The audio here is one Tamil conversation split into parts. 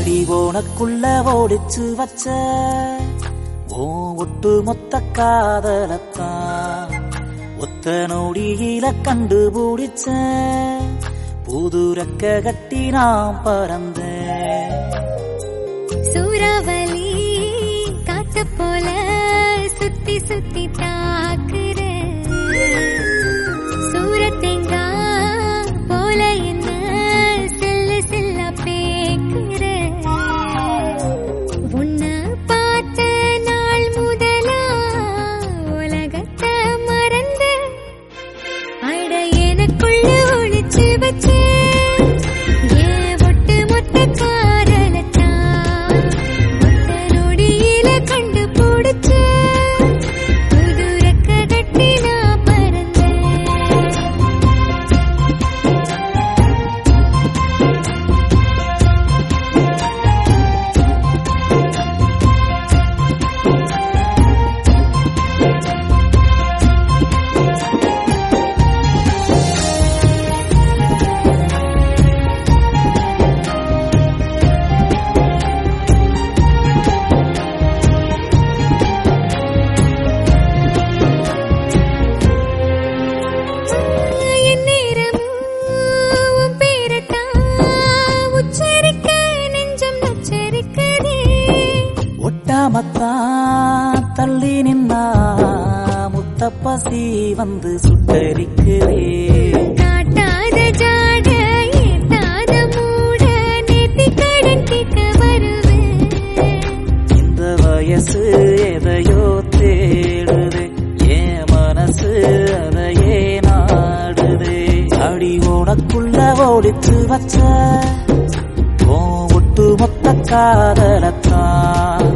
அடி போனக்குள்ள ஓடிச்சு வச்ச ஓ ஒட்டு மொத்த காதலத்தான் ஒத்த நொடியில கண்டுபிடிச்ச புது ரெக்க கட்டி நான் பறந்தேன் சூறாவளி காத்த போல சுத்தி சுத்தி தாக்குற சூரத்தேங்கா போல என்ன செல்ல செல்ல பேக்குற உன்னை பார்த்த நாள் முதலா உலகத்தை மறந்த அட எனக்குள்ள ஒளிச்சு வச்ச ஏன் ஒட்டு மொத்த காதலத்தான் ஒத்த நொடியில கண்டுபிடிச்ச புது ரெக்க கட்டி நான் பறந்தேன் எந்நேரமும் உன் பேரைத்தான் உச்சரிக்க நெஞ்சம் நச்சரிக்குதே. ஒட்டாமத்தான் தள்ளி நின்னா முத்தப்பசி வந்து சுட்டரிக்குதே காட்டாத ஜாட, எட்டாத மூட, நேர்த்திக்கடன் கேட்க வருவேன். இந்த வயசு எதையோ தேடுது என் மனசு அதையே நாடுது அடி உனக்குள்ள ஓடிச்சு வச்ச ஓ ஒட்டு மொத்த காதலத்தான்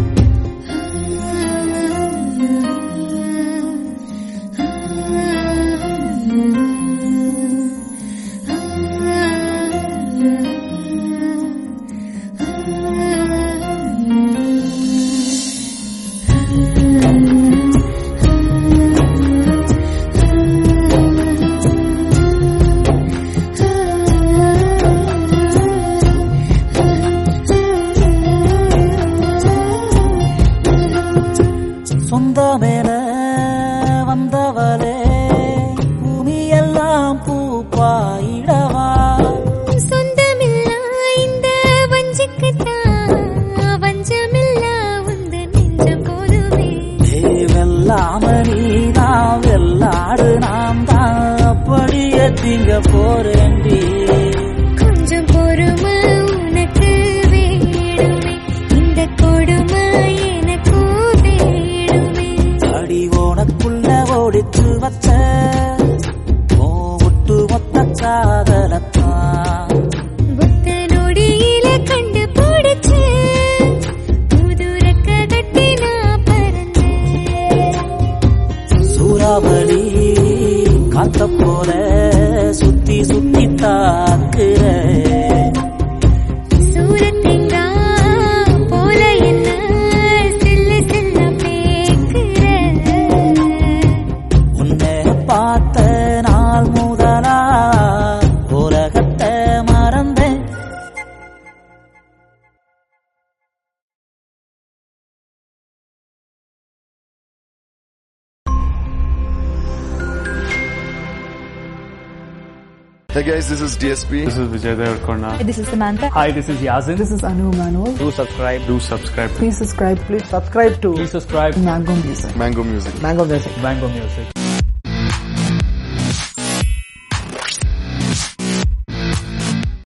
சொந்த மேல வந்தவளே பூமியெல்லாம் பூ பாயிடவா சொந்தமில்லா இந்த வஞ்சிக்குத்தான், வஞ்சமில்லா உந்தன் நெஞ்சம் போதுமே. ஏ வெல்லாம நீதான் வெள்ளாடு நான் தான் அப்படியே திங்க போறேன்டி கொஞ்சம் பொறுமை உனக்கு வேணுமே இந்த கொடுமை எனக்கும் வேணுமே அடி உனக்குள்ள ஓடிச்சு வச்ச ஓ ஒட்டு மொத்த காதலத்தான் புத்த நொடியில கண்டுபிடிச்சு புது ரெக்க கட்டி நான் பறந்தேன் சூறாவளி காத்த போல சுத்தி சுத்தி தாக்குற சூரத்தெங்கா போல என்ன செல்ல செல்ல பேக்குற உன்னை பார்த்த நாள் முதலா உலகத்தை மறந்தேன் Hey guys, this is DSP. This is Vijay Devarkonda. This is Samantha. Hi, this is Yazin. This is Anu Manuel. Do subscribe. Do subscribe. Please subscribe. Please subscribe to Please subscribe. Mango Music. Mango Music. Mango Music. Mango Music.